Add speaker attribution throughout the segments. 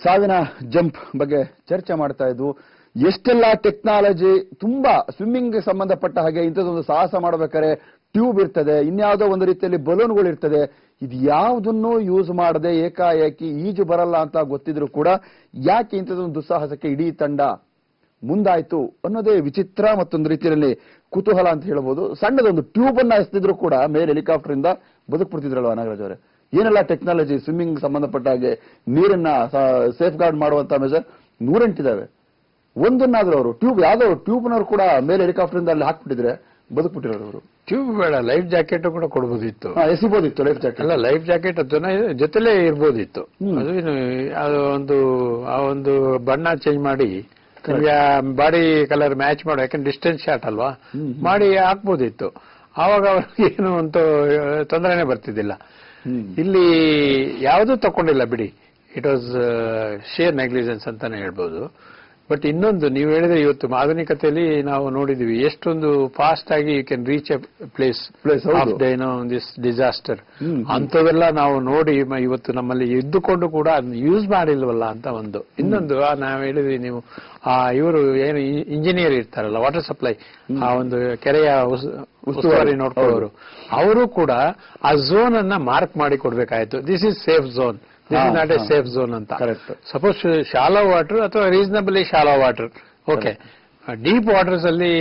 Speaker 1: ಸಾವಿನ ಜಂಪ್ ಬಗ್ಗೆ ಚರ್ಚೆ ಮಾಡ್ತಾ ಇದ್ವು ಎಷ್ಟೆಲ್ಲ ಟೆಕ್ನಾಲಜಿ ತುಂಬಾ ಸ್ವಿಮ್ಮಿಂಗ್ ಸಂಬಂಧಪಟ್ಟ ಹಾಗೆ ಇಂಥದ್ದೊಂದು ಸಾಹಸ ಮಾಡಬೇಕಾದ್ರೆ ಟ್ಯೂಬ್ ಇರ್ತದೆ ಇನ್ಯಾವುದೋ ಒಂದು ರೀತಿಯಲ್ಲಿ ಬಲೂನ್ಗಳು ಇರ್ತದೆ ಇದು ಯಾವುದನ್ನು ಯೂಸ್ ಮಾಡದೆ ಏಕಾಏಕಿ ಈಜು ಬರಲ್ಲ ಅಂತ ಗೊತ್ತಿದ್ರು ಕೂಡ ಯಾಕೆ ಇಂಥದ್ದೊಂದು ದುಸ್ಸಾಹಸಕ್ಕೆ ಇಡೀ ತಂಡ ಮುಂದಾಯ್ತು ಅನ್ನೋದೇ ವಿಚಿತ್ರ ಮತ್ತೊಂದು ರೀತಿಯಲ್ಲಿ ಕುತೂಹಲ ಅಂತ ಹೇಳ್ಬೋದು ಸಣ್ಣದೊಂದು ಟ್ಯೂಬ್ ಅನ್ನ ಎಸ್ತಿದ್ರು ಕೂಡ ಮೇಲೆ ಹೆಲಿಕಾಪ್ಟರ್ ಇಂದ ಬದುಕ್ಬಿಡ್ತಿದ್ರಲ್ವ ನಾಗರಾಜ್ ಅವರೇ ಏನೆಲ್ಲ ಟೆಕ್ನಾಲಜಿ ಸ್ವಿಮ್ಮಿಂಗ್ ಸಂಬಂಧಪಟ್ಟ ಹಾಗೆ ನೀರನ್ನ ಸೇಫ್ ಗಾರ್ಡ್ ಮಾಡುವಂತ ಮೆಜರ್ ನೂರೆಂಟಿದಾವೆ ಒಂದನ್ನಾದ್ರೂ ಅವರು ಟ್ಯೂಬ್ ಯಾವ್ದೋ ಟ್ಯೂಬ್ನವ್ರು ಕೂಡ ಮೇಲೆ ಹೆಲಿಕಾಪ್ಟರ್ ಇಂದ ಅಲ್ಲಿ ಹಾಕ್ಬಿಟ್ಟಿದ್ರೆ ಬದುಕ್ಬಿಟ್ಟಿರೋರು ಅವರು
Speaker 2: ಟ್ಯೂಬ್ ಬೇಡ ಲೈಫ್ ಜಾಕೆಟ್ ಕೂಡ ಕೊಡ್ಬೋದಿತ್ತು
Speaker 1: ಎಸಿಬೋದಿತ್ತು ಲೈಫ್ ಜಾಕೆಟ್
Speaker 2: ಅಲ್ಲ ಲೈಫ್ ಜಾಕೆಟ್ ಅದನ್ನ ಜೊತೆಲೇ ಇರ್ಬೋದಿತ್ತು
Speaker 1: ಹ್ಮ್.
Speaker 2: ಅದು ಏನು ಅದು ಒಂದು ಆ ಒಂದು ಬಣ್ಣ ಚೇಂಜ್ ಮಾಡಿ ನಿಮ್ಗೆ ಬಾಡಿ ಕಲರ್ ಮ್ಯಾಚ್ ಮಾಡೋ ಯಾಕಂದ್ರೆ ಡಿಸ್ಟೆನ್ಸ್ ಶಾಟ್ ಅಲ್ವಾ
Speaker 1: ಹ್ಮ್.
Speaker 2: ಮಾಡಿ ಹಾಕ್ಬೋದಿತ್ತು ಆವಾಗ ಅವ್ರಿಗೆ ಏನು ಅಂತ ತೊಂದರೆನೆ ಬರ್ತಿದ್ದಿಲ್ಲ
Speaker 1: ಹ್ಮ್.
Speaker 2: ಇಲ್ಲಿ ಯಾವುದೂ ತಕೊಂಡಿಲ್ಲ ಬಿಡಿ ಇಟ್ ವಾಸ್ ಶೇರ್ ನೆಗ್ಲಿಜೆನ್ಸ್ ಅಂತಾನೆ ಹೇಳ್ಬೋದು ಬಟ್ ಇನ್ನೊಂದು ನೀವು ಹೇಳಿದ್ರೆ ಇವತ್ತು ಆಧುನಿಕತೆಯಲ್ಲಿ ನಾವು ನೋಡಿದೀವಿ ಎಷ್ಟೊಂದು ಫಾಸ್ಟ್ ಆಗಿ you can reach a place
Speaker 1: Place, ಹೌದು.
Speaker 2: ಏನೋ ದಿಸ್ ಡಿಸಾಸ್ಟರ್
Speaker 1: ಹ್ಮ್.
Speaker 2: ಅಂಥವೆಲ್ಲ ನಾವು ನೋಡಿ ಮ- ಇವತ್ತು ನಮ್ಮಲ್ಲಿ ಇದ್ದುಕೊಂಡು ಕೂಡ ಅದನ್ನ ಯೂಸ್ ಮಾಡಿಲ್ವಲ್ಲ ಅಂತ ಒಂದು ಇನ್ನೊಂದು ಆ ನಾವು ಹೇಳಿದ್ವಿ ನೀವು ಆ ಇವರು ಏನು ಇಂಜಿನಿಯರ್ ಇರ್ತಾರಲ್ಲ ವಾಟರ್ ಸಪ್ಲೈ ಆ ಒಂದು ಕೆರೆಯ ಉಸ್- ಉಸ್ತುವಾರಿ ನೋಡ್ಕೊಳ್ಳೋರು ಅವರು ಕೂಡ ಆ ಝೋನ್ ಅನ್ನ ಮಾರ್ಕ್ ಮಾಡಿ ಕೊಡ್ಬೇಕಾಯ್ತು this is safe zone this
Speaker 1: ಹಾ,
Speaker 2: ಇಸ್ ನಾಟ್ ಎ
Speaker 1: ಹಾ.
Speaker 2: ಸೇಫ್ ಝೋನ್ ಅಂತ
Speaker 1: Correct.
Speaker 2: ಸಪೋಸ್ ಶಾಲೋ ವಾಟರ್ ಅಥವಾ reasonably shallow water okay deep waters ಅಲ್ಲಿ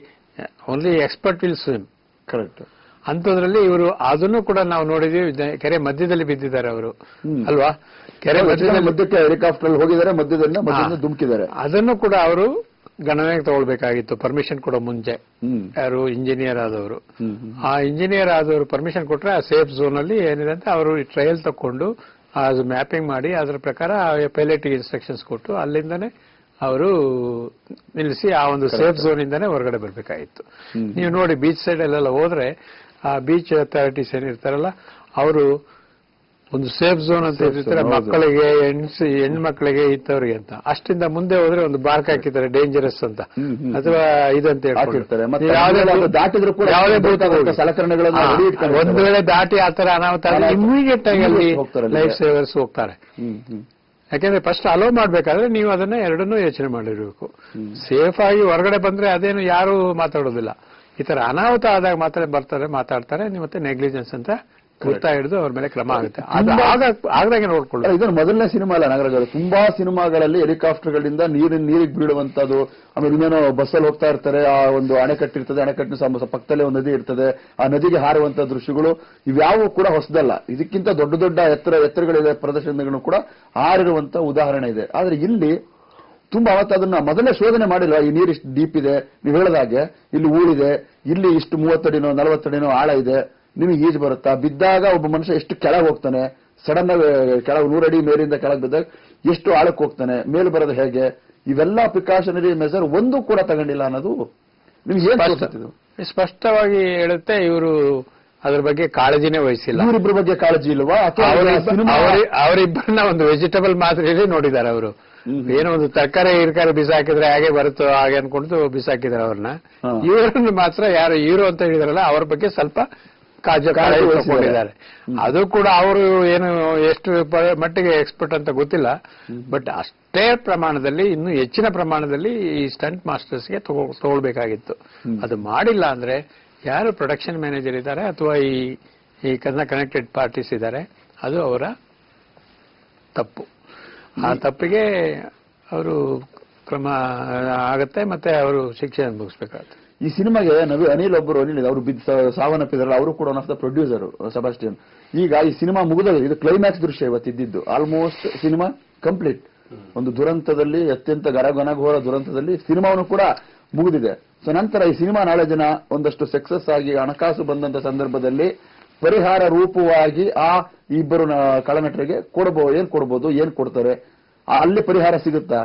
Speaker 2: only expert will swim
Speaker 1: correct
Speaker 2: ಅಂಥದ್ರಲ್ಲಿ ಇವರು ಅದನ್ನು ಕೂಡ ನಾವು ನೋಡಿದ್ವಿ ದ- ಕೆರೆ ಮಧ್ಯದಲ್ಲಿ ಬಿದ್ದಿದ್ದಾರೆ ಅವರು
Speaker 1: ಹ್ಮ್.
Speaker 2: ಅಲ್ವಾ ಕೆರೆ ಮಧ್ಯದಲ್ಲಿ
Speaker 1: ಮಧ್ಯಕ್ಕೆ ಹೆಲಿಕಾಪ್ಟರ್ ಅಲ್ಲಿ ಹೋಗಿದ್ದಾರೆ ಮಧ್ಯದಲ್ಲಿ ಮಧ್ಯದಿಂದ
Speaker 2: ಹಾ.
Speaker 1: ಧುಮುಕಿದ್ದಾರೆ
Speaker 2: ಅದನ್ನು ಕೂಡ ಅವರು ಗಣನೆಗೆ ತಗೊಳ್ಬೇಕಾಗಿತ್ತು ಪರ್ಮಿಷನ್ ಕೊಡೋ ಮುಂಚೆ
Speaker 1: ಹ್ಮ್
Speaker 2: ಯಾರು ಇಂಜಿನಿಯರ್ ಆದವರು
Speaker 1: ಹ್ಮ್ ಹ್ಮ್.
Speaker 2: ಆ ಇಂಜಿನಿಯರ್ ಆದವರು ಪರ್ಮಿಷನ್ ಕೊಟ್ರೆ ಆ ಸೇಫ್ ಝೋನ್ ಅಲ್ಲಿ ಏನಿದೆ ಅಂತ ಅವರು ಟ್ರಯಲ್ ತಕೊಂಡು ಅದು ಮ್ಯಾಪಿಂಗ್ ಮಾಡಿ ಅದರ ಪ್ರಕಾರ ಪೈಲಟ್ ಇನ್ಸ್ಟ್ರಕ್ಷನ್ಸ್ ಕೊಟ್ಟು ಅಲ್ಲಿಂದನೇ ಅವರು ನಿಲ್ಲಿಸಿ ಆ ಒಂದು ಸೇಫ್ ಝೋನ್ ಇಂದಾನೆ ಹೊರಗಡೆ ಬರಬೇಕಾಗಿತ್ತು
Speaker 1: ಹ್ಮ್.
Speaker 2: ನೀವು ನೋಡಿ ಬೀಚ್ ಸೈಡ್ ಅಲ್ಲೆಲ್ಲ ಹೋದ್ರೆ ಆ ಬೀಚ್ ಅಥಾರಿಟೀಸ್ ಏನಿರ್ತಾರಲ್ಲ ಅವರು ಒಂದು ಸೇಫ್ ಝೋನ್ ಅಂತ
Speaker 1: Safe
Speaker 2: ಇರ್ತಾರೆ
Speaker 1: zone, ಹೌದು.
Speaker 2: ಮಕ್ಕಳಿಗೆ ಹೆಣ್ಸಿ ಹೆಣ್ಮಕ್ಳಿಗೆ ಇತ್ತವ್ರಿಗೆ ಅಂತ ಅಷ್ಟಿಂದ ಮುಂದೆ ಹೋದ್ರೆ ಒಂದು ಬಾರ್ಕ್ ಹಾಕಿದ್ದಾರೆ ಡೇಂಜರಸ್ ಅಂತ
Speaker 1: ಹ್ಮ್, ಹ್ಮ್,
Speaker 2: ಅಥವಾ ಇದಂತ ಹೇಳ್ಕೊಂಡು.
Speaker 1: ಹಾಕಿರ್ತಾರೆ. ಮತ್ತೆ
Speaker 2: ನೀವು ಯಾವುದೇ
Speaker 1: ಅದು
Speaker 2: ಭೂ-
Speaker 1: ದಾಟಿದ್ರು ಕೂಡ
Speaker 2: ಯಾವುದೇ ಭೂತ
Speaker 1: ಬೇಕಾದಂತ
Speaker 2: ಹೋಗಿ.
Speaker 1: ಸಲಕರಣೆಗಳನ್ನ
Speaker 2: ಹಾ,
Speaker 1: ready ಇಟ್ಕೊಂಡಿರ್ತಾರೆ.
Speaker 2: ಒಂದು ವೇಳೆ ದಾಟಿ ಆತರ ಅನಾಹುತ
Speaker 1: ಅನಾಹುತ.
Speaker 2: ಇಮಿಡಿಯೇಟ್ ಆಗಿ ಅಲ್ಲಿ
Speaker 1: Immediate ಹೋಗ್ತಾರೆ ಅಲ್ಲಿಗೆ.
Speaker 2: ಲೈಫ್ ಸೇವರ್ಸ್ ಹೋಗ್ತಾರೆ
Speaker 1: ಹ್ಮ್ ಹ್ಮ್
Speaker 2: ಯಾಕೆಂದ್ರೆ ಫಸ್ಟ್ ಅಲೋ ಮಾಡ್ಬೇಕಾದ್ರೆ ನೀವು ಅದನ್ನ ಎರಡನ್ನೂ ಯೋಚನೆ ಮಾಡಿರ್ಬೇಕು
Speaker 1: ಹ್ಮ್.
Speaker 2: ಸೇಫ್ ಆಗಿ ಹೊರಗಡೆ ಬಂದ್ರೆ ಅದೇನು ಯಾರು ಮಾತಾಡೋದಿಲ್ಲ ಈ ತರ ಅನಾಹುತ ಆದಾಗ ಮಾತ್ರ ಬರ್ತಾರೆ ಮಾತಾಡ್ತಾರೆ ನೀವು ಮತ್ತೆ ನೆಗ್ಲಿಜೆನ್ಸ್ ಅಂತ ಗುರ್ತಾ ಹಿಡಿದು ಅವ್ರ ಮೇಲೆ ಕ್ರಮ ಆಗುತ್ತೆ ಅದು
Speaker 1: ತುಂಬಾ-
Speaker 2: ಆಗ ಆಗದಾಗೆ ನೋಡ್ಕೊಳ್ಳಿ
Speaker 1: ಅಲ್ಲ, ಇದನ್ನು ಮೊದಲನೇ ಸಿನಿಮಾ ಅಲ್ಲ ನಾಗರಾಜ್ ಅವರು ತುಂಬಾ ಸಿನಿಮಾಗಳಲ್ಲಿ ಹೆಲಿಕಾಪ್ಟರ್ಗಳಿಂದ ನೀರಿನ ನೀರಿಗೆ ಬೀಳುವಂತದ್ದು ಆಮೇಲೆ ಇನ್ನೇನೋ ಬಸ್ಸಲ್ಲಿ ಹೋಗ್ತಾ ಇರ್ತಾರೆ ಆ ಒಂದು ಅಣೆಕಟ್ಟು ಇರ್ತದೆ ಅಣೆಕಟ್ಟಿನ ಸಮ- ಸ- ಪಕ್ಕದಲ್ಲೇ ಒಂದು ನದಿ ಇರ್ತದೆ ಆ ನದಿಗೆ ಹಾರುವಂತ ದೃಶ್ಯಗಳು ಇವ್ಯಾವು ಕೂಡ ಹೊಸದಲ್ಲ ಇದಕ್ಕಿಂತ ದೊಡ್ಡ ದೊಡ್ಡ ಎತ್ತರ ಎತ್ತರಗಳಿದೆ ಪ್ರದರ್ಶನಗಳು ಕೂಡ ಹಾರಿರುವಂತ ಉದಾಹರಣೆ ಇದೆ ಆದ್ರೆ ಇಲ್ಲಿ ತುಂಬಾ ಅವತ್ತು ಅದನ್ನ ಮೊದಲೇ ಶೋಧನೆ ಮಾಡಿಲ್ಲ ಈ ನೀರು ಇಷ್ಟು ಡೀಪ್ ಇದೆ ನೀವು ಹೇಳಿದಾಗೆ ಇಲ್ಲಿ ಊಳಿದೆ ಇಲ್ಲಿ ಇಷ್ಟು ಮೂವತ್ತಡಿನೋ ನಲವತ್ತಡಿನೋ ಆಳ ಇದೆ ನಿಮಗೆ ಈಜು ಬರುತ್ತಾ ಬಿದ್ದಾಗ ಒಬ್ಬ ಮನುಷ್ಯ ಎಷ್ಟು ಕೆಳಗೆ ಹೋಗ್ತಾನೆ ಸಡನ್ ಆಗಿ ಕೆಳಗೆ ನೂರಡಿ ಮೇಲಿಂದ ಕೆಳಗೆ ಬಿದ್ದಾಗ ಎಷ್ಟು ಆಳಕ್ಕೆ ಹೋಗ್ತಾನೆ ಮೇಲೆ ಬರೋದು ಹೇಗೆ ಇವೆಲ್ಲ ಪ್ರಿಕಾಷನರಿ ಮೆಸರ್ ಒಂದು ಕೂಡ ತಗೊಂಡಿಲ್ಲ ಅನ್ನೋದು ನಿಮ್ಗೆ ಏನ್
Speaker 2: ಸ್ಪಷ್ಟ-
Speaker 1: ತೋರಿಸುತ್ತೆ ಇದು?
Speaker 2: ಸ್ಪಷ್ಟವಾಗಿ ಹೇಳುತ್ತೆ ಇವರು ಅದ್ರ ಬಗ್ಗೆ ಕಾಳಜಿನೇ ವಹಿಸಿಲ್ಲ
Speaker 1: ಇವ್ರಿಬ್ರ ಬಗ್ಗೆ ಕಾಳಜಿ ಇಲ್ವಾ ಅಥವಾ
Speaker 2: ಅವರಿಬ್ಬ-
Speaker 1: ಸಿನಿಮಾ
Speaker 2: ಅವರಿ- ಅವರಿಬ್ಬರನ್ನ ಒಂದು ವೆಜಿಟಬಲ್ ಮಾದರಿಯಲ್ಲಿ ನೋಡಿದ್ದಾರೆ ಅವರು
Speaker 1: ಹ್ಮ್.
Speaker 2: ಏನೋ ಒಂದು ತರಕಾರಿ ಇರ್ಕಾರಿ ಬಿಸಾಕಿದ್ರೆ ಹಾಗೆ ಬರುತ್ತೋ ಹಾಗೆ ಅನ್ಕೊಂಡು ಬಿಸಾಕಿದ್ದಾರೆ ಅವ್ರನ್ನ
Speaker 1: ಹಾ.
Speaker 2: ಇವರನ್ನು ಮಾತ್ರ ಯಾರು ಹೀರೋ ಅಂತ ಹೇಳಿದಾರಲ್ಲ ಅವ್ರ ಬಗ್ಗೆ ಸ್ವಲ್ಪ ಕಾಜ
Speaker 1: ಕಾಳಜಿ
Speaker 2: ಕಾಳಜಿ
Speaker 1: ವಹಿಸಿದ್ದಾರೆ.
Speaker 2: ತಗೊಂಡಿದ್ದಾರೆ ಅದು ಕೂಡ ಅವರು ಏನು ಎಷ್ಟು ಪ- ಮಟ್ಟಿಗೆ ಎಕ್ಸ್ಪರ್ಟ್ ಅಂತ ಗೊತ್ತಿಲ್ಲ ಬಟ್ ಅಷ್ಟೇ ಪ್ರಮಾಣದಲ್ಲಿ ಇನ್ನು ಹೆಚ್ಚಿನ ಪ್ರಮಾಣದಲ್ಲಿ ಈ ಸ್ಟಂಟ್ ಮಾಸ್ಟರ್ಸ್ಗೆ ತಗೊ ತಗೊಳ್ಬೇಕಾಗಿತ್ತು
Speaker 1: ಹ್ಮ್.
Speaker 2: ಅದು ಮಾಡಿಲ್ಲ ಅಂದ್ರೆ ಯಾರು ಪ್ರೊಡಕ್ಷನ್ ಮ್ಯಾನೇಜರ್ ಇದ್ದಾರೆ ಅಥವಾ ಈ ಈ ಕನೆಕ್ಟೆಡ್ ಪಾರ್ಟೀಸ್ ಇದ್ದಾರೆ ಅದು ಅವರ ತಪ್ಪು ಆ ತಪ್ಪಿಗೆ ಅವರು ಕ್ರಮ ಆಗತ್ತೆ ಮತ್ತೆ ಅವರು ಶಿಕ್ಷೆ ಅನುಭವಿಸ್ಬೇಕಾಗತ್ತೆ
Speaker 1: ಈ ಸಿನಿಮಾಗೆ ನವಿ ಅನಿಲ್ ಒಬ್ಬರು ಅನಿಲ್ ಅವರು ಬಿದ್ದು ಸಾ- ಸಾವನ್ನಪ್ಪಿದಾರಲ್ಲ ಅವರು ಕೂಡ one of the producer Sebastian ಈಗ ಈ ಸಿನಿಮಾ ಮುಗಿದ ಇದು ಕ್ಲೈಮ್ಯಾಕ್ಸ್ ದೃಶ್ಯ ಇವತ್ತಿದ್ದು ಆಲ್ಮೋಸ್ಟ್ ಸಿನಿಮಾ ಕಂಪ್ಲೀಟ್ ಒಂದು ದುರಂತದಲ್ಲಿ ಅತ್ಯಂತ ಗರಗನಘೋರ ದುರಂತದಲ್ಲಿ ಸಿನಿಮಾವನ್ನು ಕೂಡ ಮುಗಿದಿದೆ ಸೊ ನಂತರ ಈ ಸಿನಿಮಾ ನಾಳೆ ದಿನ ಒಂದಷ್ಟು ಸಕ್ಸಸ್ ಆಗಿ ಹಣಕಾಸು ಬಂದಂತ ಸಂದರ್ಭದಲ್ಲಿ ಪರಿಹಾರ ರೂಪವಾಗಿ ಆ ಇಬ್ಬರು ನ- ಕಳನಟರಿಗೆ ಕೊಡಬಹುದು ಏನ್ ಕೊಡ್ಬೋದು ಏನ್ ಕೊಡ್ತಾರೆ ಆ- ಅಲ್ಲಿ ಪರಿಹಾರ ಸಿಗುತ್ತಾ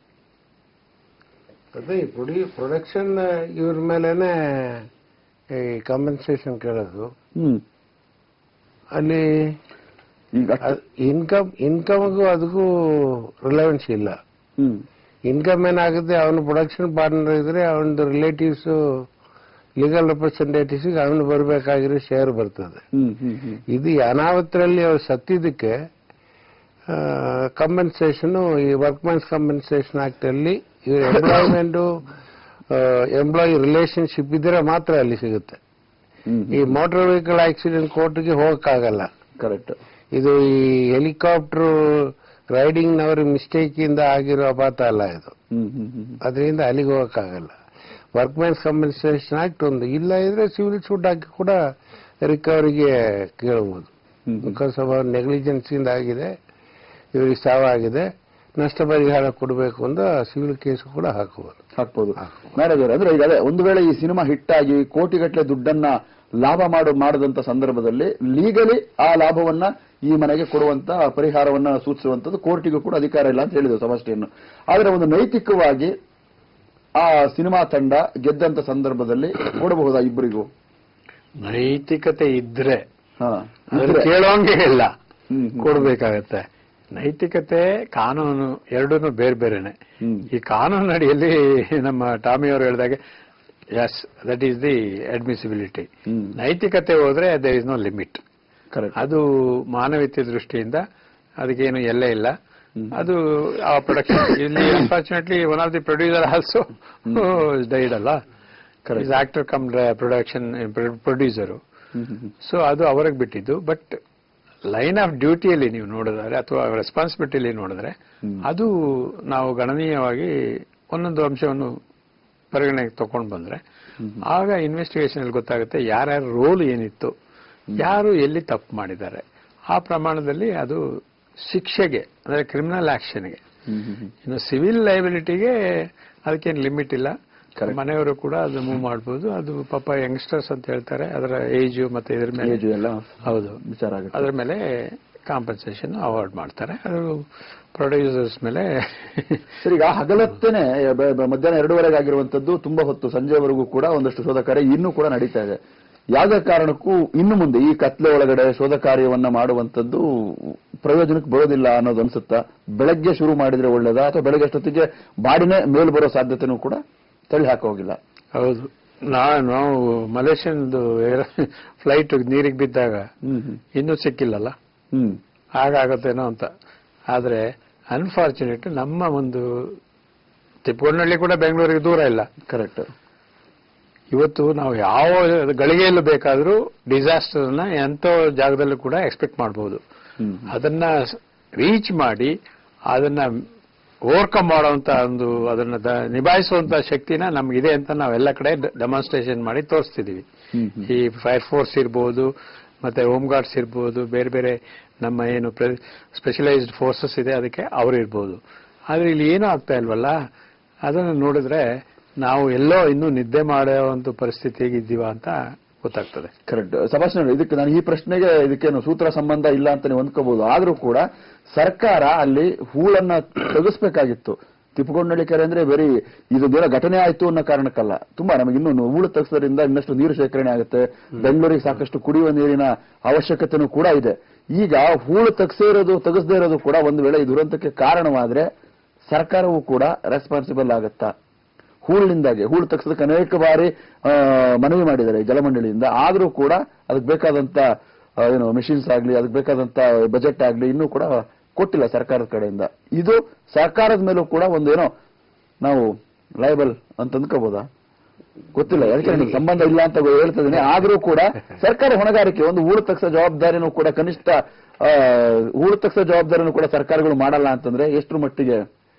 Speaker 3: ಅದೇ ಈ ಪ್ರೊಡ್ಯೂ ಪ್ರೊಡಕ್ಷನ್ ಇವ್ರ ಮೇಲೇನೆ ಈ ಕಾಂಪನ್ಸೇಷನ್ ಕೇಳೋದು
Speaker 1: ಹ್ಮ್
Speaker 3: ಅಲ್ಲಿ
Speaker 1: ಈಗ ಅಷ್ಟು-
Speaker 3: ಇನ್ಕಮ್ ಇನ್ಕಮ್ಗೂ ಅದಕ್ಕೂ ರಿಲೆವೆನ್ಸ್ ಇಲ್ಲ
Speaker 1: ಹ್ಮ್
Speaker 3: ಇನ್ಕಮ್ ಏನಾಗುತ್ತೆ ಅವನು ಪ್ರೊಡಕ್ಷನ್ ಪಾರ್ಟ್ನರ್ ಇದ್ರೆ ಅವನದು ರಿಲೇಟಿವ್ಸ್ ಲೀಗಲ್ ರೆಪ್ರೆಸೆಂಟೇಟಿವ್ಸ್ ಅವನು ಬರಬೇಕಾಗಿರೋ ಶೇರ್ ಬರ್ತದೆ
Speaker 1: ಹ್ಮ್ ಹ್ಮ್ ಹ್ಮ್
Speaker 3: ಇದು ಈ ಅನಾಹುತರಲ್ಲಿ ಅವ್ರು ಸತ್ತಿದ್ದಕ್ಕೆ ಕಂಪನ್ಸೇಷನ್ ಈ ವರ್ಕ್ಮ್ಯಾನ್ಸ್ ಕಂಪನ್ಸೇಷನ್ ಆಕ್ಟ್ ಅಲ್ಲಿ ಇವ್ರ ಎಂಪ್ಲಾಯ್ಮೆಂಟ್ ಎಂಪ್ಲಾಯಿ ರಿಲೇಶನ್ಶಿಪ್ ಇದ್ರೆ ಮಾತ್ರ ಅಲ್ಲಿ ಸಿಗುತ್ತೆ ಈ ಮೋಟಾರ್ ವೆಹಿಕಲ್ ಆಕ್ಸಿಡೆಂಟ್ ಕೋರ್ಟ್ಗೆ ಹೋಗಕ್ಕಾಗಲ್ಲ
Speaker 1: ಕರೆಕ್ಟ್
Speaker 3: ಇದು ಈ ಹೆಲಿಕಾಪ್ಟರ್ ರೈಡಿಂಗ್ ನವರ ಮಿಸ್ಟೇಕ್ ಇಂದ ಆಗಿರೋ ಅಪಾತ ಅಲ್ಲ ಇದು
Speaker 1: ಹ್ಮ್ ಹ್ಮ್ ಹ್ಮ್
Speaker 3: ಅದರಿಂದ ಅಲ್ಲಿಗೆ ಹೋಗಕ್ಕಾಗಲ್ಲ ವರ್ಕ್ಮ್ಯಾನ್ಸ್ ಕಂಪನ್ಸೇಷನ್ ಆಕ್ಟ್ ಒಂದು ಇಲ್ಲ ಇದ್ರೆ ಸಿವಿಲ್ ಸೂಟ್ ಹಾಕಿ ಕೂಡ ರಿಕವರಿಗೆ ಕೇಳಬಹುದು
Speaker 1: hmm hmm.
Speaker 3: Because of our negligence ಇಂದ ಆಗಿದೆ ಇವರಿಗೆ ಸಾವಾಗಿದೆ ನಷ್ಟ ಪರಿಹಾರ ಕೊಡಬೇಕು ಅಂತ ಸಿವಿಲ್ ಕೇಸ್ ಕೂಡ ಹಾಕಬಹುದು
Speaker 1: ಹಾಕ್ಬೋದು ಮ್ಯಾರೇಜ್ ಅಂದ್ರೆ ಈಗ ಅದೇ ಒಂದು ವೇಳೆ ಈ ಸಿನಿಮಾ ಹಿಟ್ ಆಗಿ ಕೋಟಿಗಟ್ಟಲೆ ದುಡ್ಡನ್ನ ಲಾಭ ಮಾಡು ಮಾಡದಂತ ಸಂದರ್ಭದಲ್ಲಿ ಲೀಗಲಿ ಆ ಲಾಭವನ್ನ ಈ ಮನೆಗೆ ಕೊಡುವಂತ ಪರಿಹಾರವನ್ನ ಸೂಚಿಸುವಂತದ್ದು ಕೋರ್ಟಿಗೂ ಕೂಡ ಅಧಿಕಾರ ಇಲ್ಲ ಅಂತ ಹೇಳಿದ್ರು ಸಮಷ್ಟಿಯನ್ನು ಆದ್ರೆ ಒಂದು ನೈತಿಕವಾಗಿ ಆ ಸಿನಿಮಾ ತಂಡ ಗೆದ್ದಂತ ಸಂದರ್ಭದಲ್ಲಿ ಕೊಡಬಹುದಾ ಇಬ್ಬರಿಗೂ
Speaker 2: ನೈತಿಕತೆ ಇದ್ರೆ
Speaker 1: ಹಾ
Speaker 2: ಅದನ್ನ
Speaker 1: ಇದ್ರೆ.
Speaker 2: ಕೇಳೋಂಗೆ ಇಲ್ಲ
Speaker 1: ಹ್ಮ್, ಹ್ಮ್.
Speaker 2: ಕೊಡ್ಬೇಕಾಗತ್ತೆ ನೈತಿಕತೆ ಕಾನೂನು ಎರಡೂ ಬೇರೆ ಬೇರೆನೆ
Speaker 1: ಹ್ಮ್.
Speaker 2: ಈ ಕಾನೂನು ಅಡಿಯಲ್ಲಿ ನಮ್ಮ ಟಾಮಿ ಅವರು ಹೇಳಿದಾಗೆ yes that is the admissibility
Speaker 1: hmm.
Speaker 2: ನೈತಿಕತೆ ಹೋದ್ರೆ there is no limit
Speaker 1: Correct.
Speaker 2: ಅದು ಮಾನವೀಯತೆ ದೃಷ್ಟಿಯಿಂದ ಅದಕ್ಕೇನು ಎಲ್ಲೇ ಇಲ್ಲ ಅದು ಆ ಪ್ರೊಡಕ್ಷನ್ ಇಲ್ಲಿ unfortunately one of the producer also died ಅಲ್ಲ
Speaker 1: Correct.
Speaker 2: Actor cum production producer
Speaker 1: hmm, hmm, hmm.
Speaker 2: So ಅದು ಅವ್ರಿಗೆ ಬಿಟ್ಟಿದ್ದು ಬಟ್ ಲೈನ್ ಆಫ್ ಡ್ಯೂಟಿಯಲ್ಲಿ ನೀವು ನೋಡಿದ್ರೆ ಅಥವಾ ರೆಸ್ಪಾನ್ಸಿಬಿಲಿಟಿಯಲ್ಲಿ ನೋಡಿದ್ರೆ
Speaker 1: ಹ್ಮ್.
Speaker 2: ಅದು ನಾವು ಗಣನೀಯವಾಗಿ ಒಂದೊಂದು ಅಂಶವನ್ನು ಪರಿಗಣನೆಗೆ ತಗೊಂಡು ಬಂದ್ರೆ ಆಗ ಇನ್ವೆಸ್ಟಿಗೇಷನ್ ಗೊತ್ತಾಗುತ್ತೆ ಯಾರ್ಯಾರ ರೋಲ್ ಏನಿತ್ತು ಯಾರು ಎಲ್ಲಿ ತಪ್ಪು ಮಾಡಿದ್ದಾರೆ ಆ ಪ್ರಮಾಣದಲ್ಲಿ ಅದು ಶಿಕ್ಷೆಗೆ ಅಂದ್ರೆ ಕ್ರಿಮಿನಲ್ ಆಕ್ಷನ್ಗೆ
Speaker 1: ಹ್ಮ್, ಹ್ಮ್, ಹ್ಮ್.
Speaker 2: ಇನ್ನು ಸಿವಿಲ್ ಲೈಬಿಲಿಟಿಗೆ ಅದಕ್ಕೇನು ಲಿಮಿಟ್ ಇಲ್ಲ
Speaker 1: Correct.
Speaker 2: ಮನೆಯವರು ಕೂಡ ಅದು ಮೂವ್ ಮಾಡ್ಬೋದು ಅದು ಪಾಪ ಯಂಗ್ಸ್ಟರ್ಸ್ ಅಂತ ಹೇಳ್ತಾರೆ ಅದರ ಏಜು ಮತ್ತೆ ಇದ್ರ ಮೇಲೆ
Speaker 1: ಏಜು ಎಲ್ಲ
Speaker 2: ಹೌದು
Speaker 1: ವಿಚಾರ ಆಗುತ್ತೆ
Speaker 2: ಅದ್ರ ಮೇಲೆ ಕಾಂಪನ್ಸೇಷನ್ ಅವಾರ್ಡ್ ಮಾಡ್ತಾರೆ ಅದು ಪ್ರೊಡ್ಯೂಸರ್ಸ್ ಮೇಲೆ
Speaker 1: ಸರಿ ಈಗ ಹಗಲತ್ತೇನೆ ಬ- ಬ- ಮಧ್ಯಾಹ್ನ ಎರಡೂವರೆಗೆ ಆಗಿರುವಂತದ್ದು ತುಂಬಾ ಹೊತ್ತು ಸಂಜೆವರೆಗೂ ಕೂಡ ಒಂದಷ್ಟು ಶೋಧ ಕಾರ್ಯ ಇನ್ನೂ ಕೂಡ ನಡೀತಾ ಇದೆ ಯಾವುದೇ ಕಾರಣಕ್ಕೂ ಇನ್ನು ಮುಂದೆ ಈ ಕತ್ಲೆ ಒಳಗಡೆ ಶೋಧ ಕಾರ್ಯವನ್ನ ಮಾಡುವಂತದ್ದು ಪ್ರಯೋಜನಕ್ಕೆ ಬರೋದಿಲ್ಲ ಅನ್ನೋದು ಅನ್ಸುತ್ತಾ ಬೆಳಗ್ಗೆ ಶುರು ಮಾಡಿದ್ರೆ ಒಳ್ಳೇದಾ ಅಥವಾ ಬೆಳಗ್ಗೆ ಅಷ್ಟೊತ್ತಿಗೆ ಬಾಡಿನೇ ಮೇಲ್ ಬರೋ ಸಾಧ್ಯತೆನೂ ಕೂಡ ತಳ್ಳಿ ಹಾಕೋಗಿಲ್ಲ
Speaker 2: ಹೌದು ನಾ- ನಾವು ಮಲೇಷಿಯನ್ದು ಫ್ಲೈಟ್ ನೀರಿಗೆ ಬಿದ್ದಾಗ
Speaker 1: ಹ್ಮ್ ಹ್ಮ್.
Speaker 2: ಇನ್ನೂ ಸಿಕ್ಕಿಲ್ಲಲ್ಲ
Speaker 1: ಹ್ಮ್
Speaker 2: ಹಾಗಾಗತ್ತೇನೋ ಅಂತ ಆದ್ರೆ ಅನ್ಫಾರ್ಚುನೇಟ್ ನಮ್ಮ ಒಂದು ತಿಪ್ಪಗೊಂಡಳ್ಳಿ ಕೂಡ ಬೆಂಗಳೂರಿಗೆ ದೂರ ಇಲ್ಲ
Speaker 1: ಕರೆಕ್ಟ್
Speaker 2: ಇವತ್ತು ನಾವು ಯಾವ ಗಳಿಗೆಯಲ್ಲೂ ಬೇಕಾದರೂ ಡಿಸಾಸ್ಟರ್ನ ಎಂಥ ಜಾಗದಲ್ಲೂ ಕೂಡ ಎಕ್ಸ್ಪೆಕ್ಟ್ ಮಾಡಬಹುದು
Speaker 1: ಹ್ಮ್
Speaker 2: ಅದನ್ನ ರೀಚ್ ಮಾಡಿ ಅದನ್ನ ಓವರ್ಕಮ್ ಮಾಡುವಂತ ಒಂದು ಅದನ್ನ ದ- ನಿಭಾಯಿಸುವಂತ ಶಕ್ತಿನ ನಮ್ಗಿದೆ ಅಂತ ನಾವೆಲ್ಲ ಕಡೆ ಡೆಮಾನ್ಸ್ಟ್ರೇಷನ್ ಮಾಡಿ ತೋರಿಸ್ತಿದೀವಿ
Speaker 1: ಹ್ಮ್ ಹ್ಮ್.
Speaker 2: ಈ ಫೈರ್ ಫೋರ್ಸ್ ಇರ್ಬೋದು ಮತ್ತೆ ಹೋಮ್ ಗಾರ್ಡ್ಸ್ ಇರ್ಬೋದು ಬೇರೆ ಬೇರೆ ನಮ್ಮ ಏನು ಸ್ಪೆಷಲೈಸ್ಡ್ ಫೋರ್ಸಸ್ ಇದೆ ಅದಕ್ಕೆ ಅವ್ರು ಇರ್ಬೋದು ಆದ್ರೆ ಇಲ್ಲಿ ಏನೂ ಆಗ್ತಾ ಇಲ್ವಲ್ಲ ಅದನ್ನು ನೋಡಿದ್ರೆ ನಾವು ಎಲ್ಲೋ ಇನ್ನೂ ನಿದ್ದೆ ಮಾಡುವಂತ ಪರಿಸ್ಥಿತಿಗೆ ಇದ್ದೀವ ಅಂತ ಗೊತ್ತಾಗ್ತದೆ
Speaker 1: ಕರೆಕ್ಟ್ ಸಭಾಷಣ ಇದಕ್ಕೆ ನಾನು ಈ ಪ್ರಶ್ನೆಗೆ ಇದಕ್ಕೇನು ಸೂತ್ರ ಸಂಬಂಧ ಇಲ್ಲ ಅಂತ ನೀವು ಅಂದ್ಕೋಬಹುದು ಆದ್ರೂ ಕೂಡ ಸರ್ಕಾರ ಅಲ್ಲಿ ಹೂಳನ್ನ ತೆಗೆಸ್ಬೇಕಾಗಿತ್ತು ತಿಪ್ಪಗೊಂಡಳ್ಳಿ ಕೆರೆ ಅಂದ್ರೆ ಬರೀ ಇದೊಂದೇನೋ ಘಟನೆ ಆಯ್ತು ಅನ್ನೋ ಕಾರಣಕ್ಕಲ್ಲ ತುಂಬಾ ನಮಗೆ ಇನ್ನೂ ಹೂಳು ತೆಗೆಸೋದ್ರಿಂದ ಇನ್ನಷ್ಟು ನೀರು ಶೇಖರಣೆ ಆಗುತ್ತೆ ಬೆಂಗಳೂರಿಗೆ ಸಾಕಷ್ಟು ಕುಡಿಯುವ ನೀರಿನ ಅವಶ್ಯಕತೆನೂ ಕೂಡ ಇದೆ ಈಗ ಹೂಳು ತೆಗೆಸೇ ಇರೋದು ತೆಗೆಸದೇ ಇರೋದು ಕೂಡ ಒಂದು ವೇಳೆ ಈ ದುರಂತಕ್ಕೆ ಕಾರಣವಾದ್ರೆ ಸರ್ಕಾರವೂ ಕೂಡ ರೆಸ್ಪಾನ್ಸಿಬಲ್ ಆಗತ್ತಾ ಹೂಳಿನಿಂದಾಗಿ ಹೂಳು ತಗ್ಸೋದಕ್ಕೆ ಅನೇಕ ಬಾರಿ ಆ, ಮನವಿ ಮಾಡಿದ್ದಾರೆ ಈ ಜಲಮಂಡಳಿಯಿಂದ ಆದರೂ ಕೂಡ ಅದಕ್ಕೆ ಬೇಕಾದಂತ ಆ, ಏನು ಮೆಷಿನ್ಸ್ ಆಗ್ಲಿ ಅದಕ್ಕೆ ಬೇಕಾದಂತ ಬಜೆಟ್ ಆಗ್ಲಿ ಇನ್ನೂ ಕೂಡ ಕೊಟ್ಟಿಲ್ಲ ಸರ್ಕಾರದ ಕಡೆಯಿಂದ ಇದು ಸರ್ಕಾರದ ಮೇಲೂ ಕೂಡ ಒಂದೇನೋ ನಾವು ಲಯಬಲ್ ಅಂತ ಅಂದ್ಕೋಬೋದಾ ಗೊತ್ತಿಲ್ಲ ಯಾಕೆ ನನಗೆ ಸಂಬಂಧ ಇಲ್ಲ ಅಂತ ಹೇಳ್ತಿದ್ದೀನಿ ಆದ್ರೂ ಕೂಡ ಸರ್ಕಾರ ಹೊಣೆಗಾರಿಕೆ ಒಂದು ಹೂಳು ತಗ್ಸೋ ಜವಾಬ್ದಾರಿನೂ ಕೂಡ ಕನಿಷ್ಠ ಆ, ಹೂಳು ತಗ್ಸೋ ಜವಾಬ್ದಾರಿನೂ ಕೂಡ ಸರ್ಕಾರಗಳು ಮಾಡಲ್ಲ ಅಂತಂದ್ರೆ ಎಷ್ಟರ ಮಟ್ಟಿಗೆ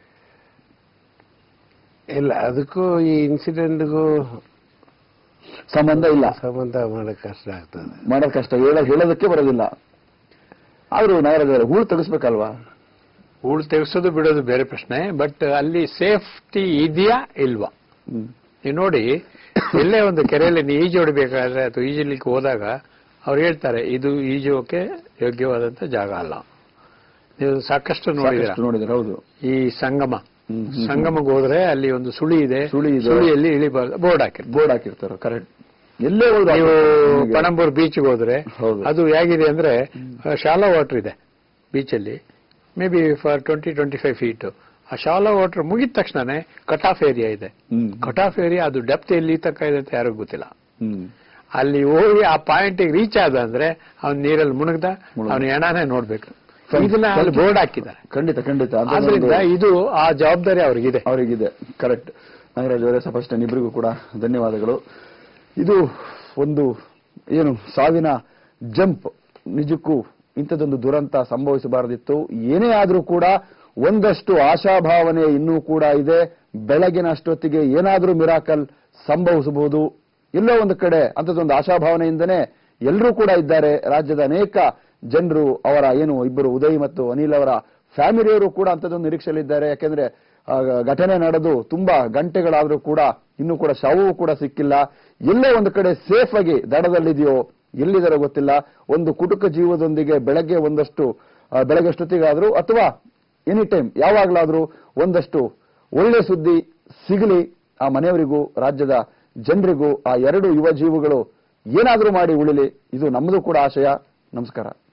Speaker 3: ಇಲ್ಲ ಅದಕ್ಕೂ ಈ ಇನ್ಸಿಡೆಂಟ್ಗೂ
Speaker 1: ಸಂಬಂಧ ಇಲ್ಲ
Speaker 3: ಸಂಬಂಧ ಮಾಡಕ್ ಕಷ್ಟ ಆಗ್ತದೆ
Speaker 1: ಮಾಡೋದ್ ಕಷ್ಟ ಹೇಳ ಹೇಳೋದಕ್ಕೆ ಬರೋದಿಲ್ಲ ಆದ್ರೂ ನಾಗರಾಜ್ ಹೂಳು ತೆಗಿಸ್ಬೇಕಲ್ವಾ
Speaker 2: ಹೂಳು ತೆಗೆಸೋದು ಬಿಡೋದು ಬೇರೆ ಪ್ರಶ್ನೆ ಬಟ್ ಅಲ್ಲಿ ಸೇಫ್ಟಿ ಇದೆಯಾ ಇಲ್ವಾ
Speaker 1: ಹ್ಮ್.
Speaker 2: ನೀವು ನೋಡಿ ಎಲ್ಲೇ ಒಂದು ಕೆರೆಯಲ್ಲಿ ನೀವು ಈಜು ಹೊಡಿಬೇಕಾದ್ರೆ ಅಥವಾ ಈಜಲಿಕ್ಕೆ ಹೋದಾಗ ಅವ್ರು ಹೇಳ್ತಾರೆ ಇದು ಈಜೋಕೆ ಯೋಗ್ಯವಾದಂತ ಜಾಗ ಅಲ್ಲ ನೀವು ಸಾಕಷ್ಟು ನೋಡಿದಿರ
Speaker 1: ಸಾಕಷ್ಟು ನೋಡಿದ್ರೆ ಹೌದು
Speaker 2: ಈ ಸಂಗಮ
Speaker 1: ಹ್ಮ್, ಹ್ಮ್.
Speaker 2: ಸಂಗಮಕ್ಕೆ ಹೋದ್ರೆ ಅಲ್ಲಿ ಒಂದು ಸುಳಿ ಇದೆ
Speaker 1: ಸುಳಿ ಇದೆ.
Speaker 2: ಸುಳಿಯಲ್ಲಿ ಇಳಿಬಾರ್ದು ಬೋರ್ಡ್ ಹಾಕಿರ್ತಾರೆ
Speaker 1: ಬೋರ್ಡ್ ಹಾಕಿರ್ತಾರೆ ಕರೆಕ್ಟ್ ಎಲ್ಲೇ ಹೋದ್ರು
Speaker 2: ನೀವು
Speaker 1: ಹಾಕಿರ್ತಾರೆ.
Speaker 2: ಪಣಂಬೂರ್ ಬೀಚ್ಗೆ ಹೋದ್ರೆ
Speaker 1: ಹೌದು.
Speaker 2: ಅದು ಹೇಗಿದೆ ಅಂದ್ರೆ ಶಾಲಾ ವಾಟರ್ ಇದೆ ಬೀಚಲ್ಲಿ maybe for twenty twenty five feet ಆ ಶಾಲಾ ವಾಟರ್ ಮುಗಿದ ತಕ್ಷಣನೇ ಕಟ್ ಆಫ್ ಏರಿಯಾ ಇದೆ
Speaker 1: ಹ್ಮ್.
Speaker 2: ಕಟ್ ಆಫ್ ಏರಿಯಾ ಅದು ಡೆಪ್ತ್ ಎಲ್ಲಿ ತನಕ ಇದೆ ಅಂತ ಯಾರಿಗೂ ಗೊತ್ತಿಲ್ಲ
Speaker 1: ಹ್ಮ್.
Speaker 2: ಅಲ್ಲಿ ಹೋಗಿ ಆ ಪಾಯಿಂಟ್ ರೀಚ್ ಆದ ಅಂದ್ರೆ ಅವ್ನ ನೀರಲ್ಲಿ ಮುಣಗ್ದ
Speaker 1: ಮುಳುಗ್ದ.
Speaker 2: ಅವನ ಹೆಣನೇ ನೋಡ್ಬೇಕು ಇದನ್ನ ಅಲ್ಲಿ ಬೋರ್ಡ್ ಹಾಕಿದ್ದಾರೆ
Speaker 1: ಖಂಡಿತ ಖಂಡಿತ ಅಂತ ಒಂದು-
Speaker 2: ಆದ್ರಿಂದ ಇದು ಆ ಜವಾಬ್ದಾರಿ ಅವ್ರಿಗಿದೆ
Speaker 1: ಅವರಿಗಿದೆ ಕರೆಕ್ಟ್ ನಾಗರಾಜ್ ಅವರೇ ಸಫಸ್ಟ್ ಇಬ್ಬರಿಗೂ ಕೂಡ ಧನ್ಯವಾದಗಳು ಇದು ಒಂದು ಏನು ಸಾವಿನ ಜಂಪ್ ನಿಜಕ್ಕೂ ಇಂಥದ್ದೊಂದು ದುರಂತ ಸಂಭವಿಸಬಾರದಿತ್ತು ಏನೇ ಆದರೂ ಕೂಡ ಒಂದಷ್ಟು ಆಶಾಭಾವನೆ ಇನ್ನೂ ಕೂಡ ಇದೆ ಬೆಳಗಿನ ಅಷ್ಟೊತ್ತಿಗೆ ಏನಾದರೂ ಮಿರಾಕಲ್ ಸಂಭವಿಸಬಹುದು ಎಲ್ಲೋ ಒಂದು ಕಡೆ ಅಂಥದ್ದೊಂದು ಆಶಾಭಾವನೆಯಿಂದನೇ ಎಲ್ಲರೂ ಕೂಡ ಇದ್ದಾರೆ ರಾಜ್ಯದ ಅನೇಕ ಜನರು ಅವರ ಏನು ಇಬ್ಬರು ಉದಯ್ ಮತ್ತು ಅನಿಲ್ ಅವರ ಫ್ಯಾಮಿಲಿಯವರು ಕೂಡ ಅಂಥದ್ದೊಂದು ನಿರೀಕ್ಷೆಯಲ್ಲಿದ್ದಾರೆ ಯಾಕೆಂದ್ರೆ ಆ, ಘಟನೆ ನಡೆದು ತುಂಬಾ ಗಂಟೆಗಳಾದ್ರೂ ಕೂಡ ಇನ್ನೂ ಕೂಡ ಶವವೂ ಕೂಡ ಸಿಕ್ಕಿಲ್ಲ ಎಲ್ಲೋ ಒಂದು ಕಡೆ ಸೇಫ್ ಆಗಿ ದಡದಲ್ಲಿದೆಯೋ ಎಲ್ಲಿದಾರೋ ಗೊತ್ತಿಲ್ಲ ಒಂದು ಕುಟುಕ ಜೀವದೊಂದಿಗೆ ಬೆಳಗ್ಗೆ ಒಂದಷ್ಟು ಆ, ಬೆಳಗ್ಗೆ ಅಷ್ಟೊತ್ತಿಗಾದ್ರೂ ಅಥವಾ ಎನಿ ಟೈಮ್ ಯಾವಾಗ್ಲಾದ್ರೂ ಒಂದಷ್ಟು ಒಳ್ಳೆ ಸುದ್ದಿ ಸಿಗಲಿ ಆ ಮನೆಯವರಿಗೂ ರಾಜ್ಯದ ಜನರಿಗೂ ಆ ಎರಡು ಯುವ ಜೀವಗಳು ಏನಾದ್ರೂ ಮಾಡಿ ಉಳಿಲಿ ಇದು ನಮ್ಮದು ಕೂಡ ಆಶಯ ನಮಸ್ಕಾರ